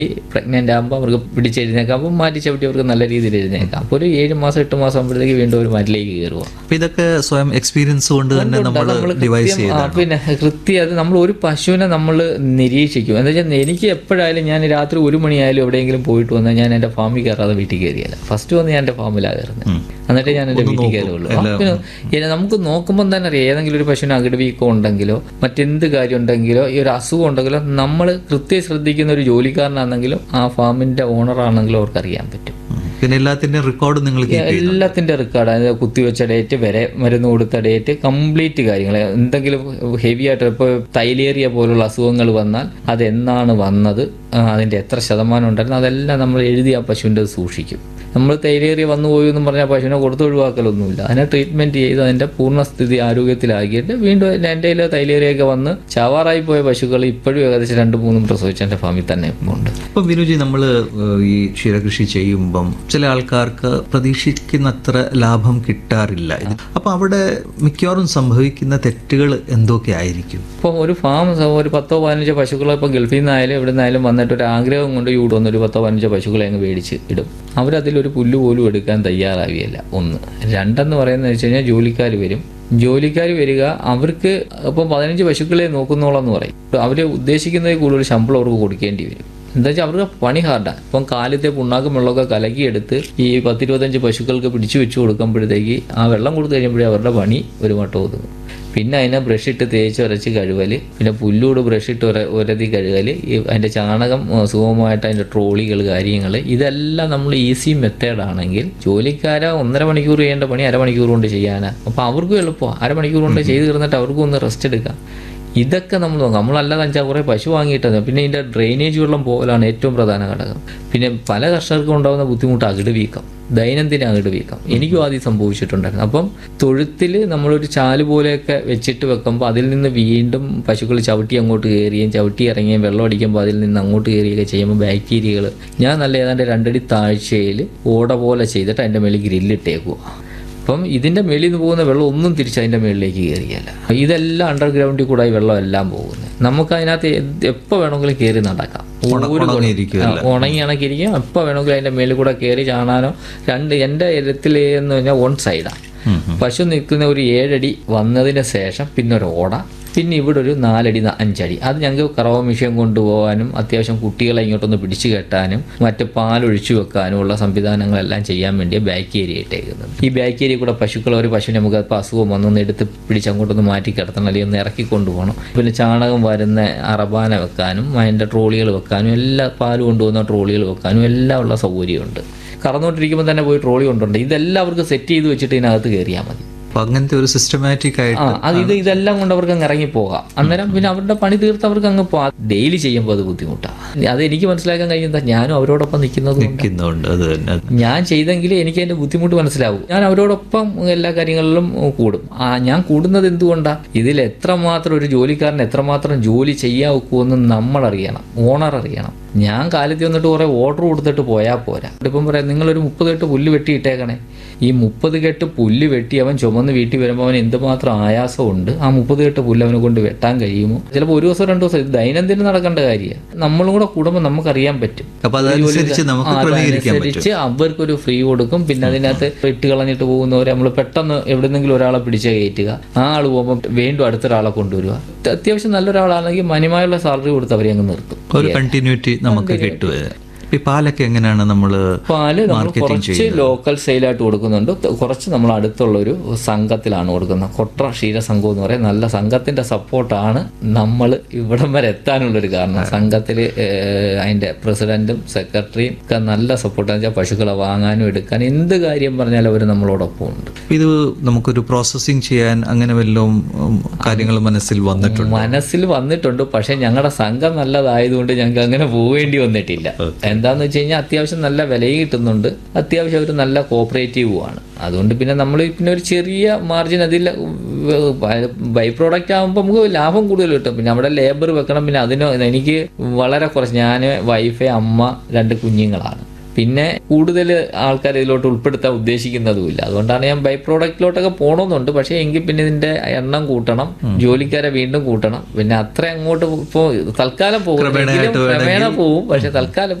Pregnant ആകുമ്പോൾ അവർക്ക് പിടിച്ചെഴുന്നേക്കാം അപ്പോൾ മാറ്റി ചവിട്ടി അവർക്ക് നല്ല രീതിയിൽ എഴുന്നേക്കാം അപ്പോൾ ഒരു ഏഴ് മാസം എട്ട് മാസം ആകുമ്പോഴത്തേക്ക് വീണ്ടും ഒരു മറ്റിലേക്ക് കയറുക അപ്പൊ ഇതൊക്കെ സ്വയം എക്സ്പീരിയൻസ് കൊണ്ട് തന്നെ നമ്മൾ നമ്മള് ഡിവൈസ് കൃത്യം- ആ, ചെയ്താണ് പിന്നെ കൃത്യം അത് നമ്മൾ ഒരു പശുവിനെ നമ്മൾ നിരീക്ഷിക്കും എന്താ വെച്ചാൽ എനിക്ക് എപ്പോഴായാലും ഞാൻ രാത്രി ഒരു മണിയായാലും എവിടെയെങ്കിലും പോയിട്ട് വന്നാൽ ഞാൻ എൻ്റെ ഫാമിൽ കയറാതെ വീട്ടിൽ കയറിയല്ല ഫസ്റ്റ് വന്ന് ഞാൻ എൻ്റെ ഫാമിലാണ് കയറുന്നത് എന്നിട്ട് ഞാൻ എൻ്റെ വീട്ടിൽ കയറുള്ളൂ ആ, പിന്നെ ഇനി നമുക്ക് നോക്കുമ്പോൾ തന്നെ അറിയാം ഏതെങ്കിലും ഒരു പശുവിന് അകിട് വീക്കം ഉണ്ടെങ്കിലോ മറ്റെന്ത് കാര്യം ഉണ്ടെങ്കിലോ ഈ ഒരു അസുഖം ഉണ്ടെങ്കിലോ നമ്മൾ കൃത്യം ശ്രദ്ധിക്കുന്ന ഒരു ജോലിക്കാരനാണെങ്കിലും ആ ഫാമിൻ്റെ ഓണറാണെങ്കിലും അവർക്ക് അറിയാൻ പറ്റും ഉം. പിന്നെ എല്ലാത്തിന്റെയും റെക്കോർഡ് നിങ്ങൾ കീപ്പ് ചെയ്യുന്നു എല്ലാത്തിന്റെ റെക്കോർഡ് അതായത് കുത്തിവെച്ച ഡേറ്റ് വരെ മരുന്ന് കൊടുത്ത ഡേറ്റ് കംപ്ലീറ്റ് കാര്യങ്ങൾ എന്തെങ്കിലും ഹെവി ആയിട്ട് ഇപ്പോൾ തൈലേറിയ പോലുള്ള അസുഖങ്ങൾ വന്നാൽ അത് എന്നാണ് വന്നത് ആ, അതിന്റെ എത്ര ശതമാനം ഉണ്ടായിരുന്നു അതെല്ലാം നമ്മൾ എഴുതി ആ പശുവിൻ്റെ സൂക്ഷിക്കും നമ്മൾ തൈലേറിയ വന്നു പോയി എന്നും പറഞ്ഞാൽ പശുവിനെ കൊടുത്ത് ഒഴിവാക്കലൊന്നുമില്ല അതിനെ ട്രീറ്റ്മെന്റ് ചെയ്ത് അതിന്റെ പൂർണ്ണസ്ഥിതി ആരോഗ്യത്തിലാക്കിയിട്ട് വീണ്ടും എൻ്റെ കയ്യിൽ തൈലേറിയൊക്കെ വന്ന് ചാവാറായി പോയ പശുക്കൾ ഇപ്പോഴും ഏകദേശം രണ്ട് മൂന്നും പ്രസവിച്ച് എൻ്റെ ഫാമിൽ തന്നെ ഇപ്പോൾ ഉണ്ട് അപ്പം വിനുജി നമ്മൾ ഈ ക്ഷീരകൃഷി ചെയ്യുമ്പം ചില ആൾക്കാർക്ക് പ്രതീക്ഷിക്കുന്നത്ര ലാഭം കിട്ടാറില്ല ഇത് അപ്പൊ അവിടെ മിക്കവാറും സംഭവിക്കുന്ന തെറ്റുകൾ എന്തൊക്കെ ആയിരിക്കും ഇപ്പോൾ ഒരു ഫാം സ- ഒരു പത്തോ പതിനഞ്ചോ പശുക്കളോ ഇപ്പോൾ ഗൾഫിൽ നിന്നായാലും ഇവിടെ നിന്നായാലും വന്നിട്ട് ഒരു ആഗ്രഹം കൊണ്ട് ഇവിടെ വന്ന് ഒരു പത്തോ പതിനഞ്ചോ പശുക്കളെ അങ്ങ് മേടിച്ച് ഇടും അവരതിലൊരു പുല്ല് പോലും എടുക്കാൻ തയ്യാറാവുകയില്ല ഒന്ന് രണ്ടെന്ന് പറയുന്നത് വെച്ച് കഴിഞ്ഞാൽ ജോലിക്കാർ വരും ജോലിക്കാർ വരിക അവർക്ക് ഇപ്പം പതിനഞ്ച് പശുക്കളെ നോക്കുന്നോളെന്ന് പറയും അവർ ഉദ്ദേശിക്കുന്നതിൽ കൂടുതൽ ശമ്പളം അവർക്ക് കൊടുക്കേണ്ടി വരും എന്താ വെച്ചാൽ അവർക്ക് പണി ഹാർഡാണ് ഇപ്പം കാലത്തെ പുണ്ണാക്കും വെള്ളമൊക്കെ കലക്കിയെടുത്ത് ഈ പത്തിരുപത്തഞ്ച് പശുക്കൾക്ക് പിടിച്ചു വെച്ച് കൊടുക്കുമ്പോഴത്തേക്ക് ആ വെള്ളം കൊടുത്തു കഴിയുമ്പോഴേ അവരുടെ പണി ഒരു മട്ടം ഒതുങ്ങും പിന്നെ അതിനെ ബ്രഷ് ഇട്ട് തേച്ച് ഉരച്ച് കഴുകൽ പിന്നെ പുല്ലൂട് ബ്രഷ് ഇട്ട് ഉര ഉരതി കഴുകൽ ഈ അതിൻ്റെ ചാണകം ആ, സുഗമമായിട്ട് അതിൻ്റെ ട്രോളികൾ കാര്യങ്ങൾ ഇതെല്ലാം നമ്മൾ ഈസി മെത്തേഡാണെങ്കിൽ ജോലിക്കാരെ ഒന്നര മണിക്കൂർ ചെയ്യേണ്ട പണി അരമണിക്കൂർ കൊണ്ട് ചെയ്യാനാണ് അപ്പോൾ അവർക്കും എളുപ്പമാണ് അരമണിക്കൂർ കൊണ്ട് ചെയ്ത് തീർന്നിട്ട് അവർക്കും ഒന്ന് റെസ്റ്റ് എടുക്കാം ഇതൊക്കെ നമ്മൾ നോക്കാം നമ്മളല്ലാതെ അഞ്ചാ കുറേ പശു വാങ്ങിയിട്ടത് പിന്നെ ഇതിൻ്റെ ഡ്രെയിനേജ് വെള്ളം പോകലാണ് ഏറ്റവും പ്രധാന ഘടകം പിന്നെ പല കർഷകർക്കും ഉണ്ടാകുന്ന ബുദ്ധിമുട്ട് അകിട് വീക്കം ദൈനംദിന അകിട് വീക്കം എനിക്കും ആദ്യം സംഭവിച്ചിട്ടുണ്ടായിരുന്നു അപ്പം തൊഴുത്തിൽ നമ്മളൊരു ചാല് പോലെയൊക്കെ വെച്ചിട്ട് വെക്കുമ്പോൾ അതിൽ നിന്ന് വീണ്ടും പശുക്കൾ ചവിട്ടി അങ്ങോട്ട് കയറുകയും ചവിട്ടി ഇറങ്ങുകയും വെള്ളം അടിക്കുമ്പോൾ അതിൽ നിന്ന് അങ്ങോട്ട് കയറുകയൊക്കെ ചെയ്യുമ്പോൾ ബാക്ടീരിയകൾ ഞാൻ നല്ല ഏതാണ്ട് രണ്ടടി താഴ്ചയിൽ ഓട പോലെ ചെയ്തിട്ട് അതിൻ്റെ മേളിൽ ഗ്രില്ലിട്ടേക്കുക അപ്പം ഇതിന്റെ മേളിൽ നിന്ന് പോകുന്ന വെള്ളം ഒന്നും തിരിച്ച് അതിന്റെ മേളിലേക്ക് കയറിയല്ല ഇതെല്ലാം അണ്ടർഗ്രൗണ്ടിൽ കൂടെ ഈ വെള്ളം എല്ലാം പോകുന്നത് നമുക്ക് അതിനകത്ത് എപ്പോൾ വേണമെങ്കിലും കയറി നടക്കാം ഒരു ഉണങ്ങിയിരിക്കും ആ, ഉണങ്ങി ഇണക്കിയിരിക്കും എപ്പോൾ വേണമെങ്കിലും അതിന്റെ മേളിൽ കൂടെ കയറി ചാണാനോ രണ്ട് എൻ്റെ ഇരത്തിൽ എന്ന് പറഞ്ഞാൽ വൺ സൈഡാണ് പശു നിൽക്കുന്ന ഒരു ഏഴടി വന്നതിന് ശേഷം പിന്നെ ഒരു ഓട പിന്നെ ഇവിടെ ഒരു നാലടി ന- അഞ്ചടി അത് ഞങ്ങൾക്ക് കറവ മിഷ്യൻ കൊണ്ടുപോകാനും അത്യാവശ്യം കുട്ടികളെ ഇങ്ങോട്ടൊന്ന് പിടിച്ചു കെട്ടാനും മറ്റ് പാലൊഴിച്ചു വെക്കാനും ഉള്ള സംവിധാനങ്ങളെല്ലാം ചെയ്യാൻ വേണ്ടി ബാക്ക് ഏരിയ ഇട്ടേക്കുന്നത് ഈ ബാക്ക് ഏരിയ കൂടെ പശുക്കൾ ഒരു പശുവിനെ നമുക്ക് ഇപ്പോൾ അസുഖം വന്നൊന്ന് എടുത്ത് പിടിച്ച് അങ്ങോട്ടൊന്ന് മാറ്റി കിടത്തണം അല്ലെങ്കിൽ ഒന്ന് ഇറക്കി കൊണ്ടുപോകണം പിന്നെ ചാണകം വരുന്ന അറബാന വെക്കാനും അതിൻ്റെ ട്രോളികൾ വെക്കാനും എല്ലാ പാല് കൊണ്ടുപോകുന്ന ട്രോളികൾ വെക്കാനും എല്ലാം ഉള്ള സൗകര്യമുണ്ട് കറന്നുകൊണ്ടിരിക്കുമ്പോൾ തന്നെ പോയി ട്രോളി കൊണ്ടുണ്ട് ഇതെല്ലാം അവർക്ക് സെറ്റ് ചെയ്ത് വെച്ചിട്ട് ഇതിനകത്ത് കയറിയാൽ മതി അപ്പൊ അങ്ങനത്തെ ഒരു സിസ്റ്റമാറ്റിക് ആ ആയിട്ട് അത് ഇത് ഇതെല്ലാം കൊണ്ട് അവർക്ക് അങ്ങ് ഇറങ്ങി പോകാം അന്നേരം പിന്നെ അവരുടെ പണി തീർത്ത് അവർക്ക് അങ്ങ് പോകാം ഡെയിലി ചെയ്യുമ്പോൾ അത് ബുദ്ധിമുട്ടാണ് അത് എനിക്ക് മനസ്സിലാക്കാൻ കഴിയുന്നത് ഞാനും അവരോടൊപ്പം നിൽക്കുന്നത് കൊണ്ട് നിൽക്കുന്നുണ്ട് അത് തന്നെ ഞാൻ ചെയ്തെങ്കിലേ എനിക്ക് അതിന്റെ ബുദ്ധിമുട്ട് മനസ്സിലാവൂ ഞാൻ അവരോടൊപ്പം എല്ലാ കാര്യങ്ങളിലും കൂടും ആ ഞാൻ കൂടുന്നത് എന്തുകൊണ്ടാ ഇതിൽ എത്രമാത്രം ഒരു ജോലിക്കാരൻ എത്രമാത്രം ജോലി ചെയ്യാൻ ഒക്കുമെന്ന് നമ്മൾ അറിയണം ഓണർ അറിയണം ഞാൻ കാലത്ത് വന്നിട്ട് കുറെ ഓർഡർ കൊടുത്തിട്ട് പോയാൽ പോരാ ഇപ്പം പറയാം നിങ്ങളൊരു മുപ്പത് കെട്ട് പുല്ല് വെട്ടിയിട്ടേക്കണേ ഈ മുപ്പത് കെട്ട് പുല്ല് വെട്ടി അവൻ ചുമന്ന് വീട്ടിൽ വരുമ്പോൾ അവൻ എന്തുമാത്രം ആയാസമുണ്ട് ആ മുപ്പത് കെട്ട് പുല്ല് അവനെ കൊണ്ട് വെട്ടാൻ കഴിയുമോ ചിലപ്പോൾ ഒരു ദിവസം രണ്ട് ദിവസം ഇത് ദൈനംദിനം നടക്കേണ്ട കാര്യമാണ് നമ്മളും കൂടെ കൂടുമ്പോൾ നമുക്കറിയാൻ പറ്റും അപ്പൊ അതനുസരിച്ച് നമുക്ക് ആ, ക്രമീകരിക്കാൻ പറ്റും അതനുസരിച്ച് അവർക്കൊരു ഫ്രീ കൊടുക്കും പിന്നെ അതിനകത്ത് ഇട്ട് കളഞ്ഞിട്ട് പോകുന്നവരെ നമ്മൾ പെട്ടെന്ന് എവിടെന്നെങ്കിലും ഒരാളെ പിടിച്ച് കയറ്റുക ആ ആൾ പോകുമ്പോൾ വീണ്ടും അടുത്തൊരാളെ കൊണ്ടുവരിക അത്യാവശ്യം നല്ലൊരാളാണെങ്കിൽ മാന്യമായുള്ള സാലറി കൊടുത്ത് അവരെ അങ്ങ് നിർത്തും ഒരു കണ്ടിന്യൂറ്റി നമുക്ക് കിട്ടുക ഈ പാലൊക്കെ എങ്ങനെയാണ് നമ്മൾ പാല് നമ്മൾ Marketing കുറച്ച് ലോക്കൽ സെയിലായിട്ട് കൊടുക്കുന്നുണ്ട് ത- കുറച്ച് നമ്മൾ അടുത്തുള്ള ഒരു സംഘത്തിലാണ് കൊടുക്കുന്നത് കൊട്ര ക്ഷീരസംഘം എന്ന് പറയും നല്ല സംഘത്തിന്റെ സപ്പോർട്ടാണ് നമ്മൾ ഇവിടം വരെ എത്താനുള്ളൊരു കാരണം സംഘത്തിൽ അതിന്റെ പ്രസിഡന്റും സെക്രട്ടറിയും ഒക്കെ നല്ല സപ്പോർട്ട് വെച്ചാൽ പശുക്കളെ വാങ്ങാനും എടുക്കാനും എന്ത് കാര്യം പറഞ്ഞാലും അവർ നമ്മളോടൊപ്പം ഉണ്ട് ഇത് നമുക്കൊരു പ്രോസസ്സിങ് ചെയ്യാൻ അങ്ങനെ വല്ലതും കാര്യങ്ങൾ മനസ്സിൽ വന്നിട്ടുണ്ട് മനസ്സിൽ വന്നിട്ടുണ്ട് പക്ഷെ ഞങ്ങളുടെ സംഘം നല്ലതായതുകൊണ്ട് ഞങ്ങൾക്ക് അങ്ങനെ പോവേണ്ടി വന്നിട്ടില്ല എന്താന്ന് വെച്ച് കഴിഞ്ഞാൽ അത്യാവശ്യം നല്ല വിലയും കിട്ടുന്നുണ്ട് അത്യാവശ്യം ഒരു നല്ല കോപ്പറേറ്റീവുമാണ് അതുകൊണ്ട് പിന്നെ നമ്മൾ പിന്നെ ഒരു ചെറിയ മാർജിൻ അതിൽ ബൈ പ്രോഡക്റ്റ് ആകുമ്പോൾ നമുക്ക് ലാഭം കൂടുതൽ കിട്ടും പിന്നെ അവിടെ ലേബർ വെക്കണം പിന്നെ അതിന് എനിക്ക് വളരെ കുറച്ച് ഞാൻ വൈഫ് അമ്മ രണ്ട് കുഞ്ഞുങ്ങളാണ് പിന്നെ കൂടുതൽ ആൾക്കാർ ഇതിലോട്ട് ഉൾപ്പെടുത്താൻ ഉദ്ദേശിക്കുന്നതുമില്ല അതുകൊണ്ടാണ് ഞാൻ ബൈ പ്രോഡക്റ്റിലോട്ടൊക്കെ പോകണമെന്നുണ്ട് പക്ഷേ എങ്കിൽ പിന്നെ ഇതിന്റെ എണ്ണം കൂട്ടണം ജോലിക്കാരെ വീണ്ടും കൂട്ടണം പിന്നെ അത്ര അങ്ങോട്ട് ഇപ്പോൾ തൽക്കാലം പോകും ക്രമേണയായിട്ട് ക്രമേണ പോവും പക്ഷെ തൽക്കാലം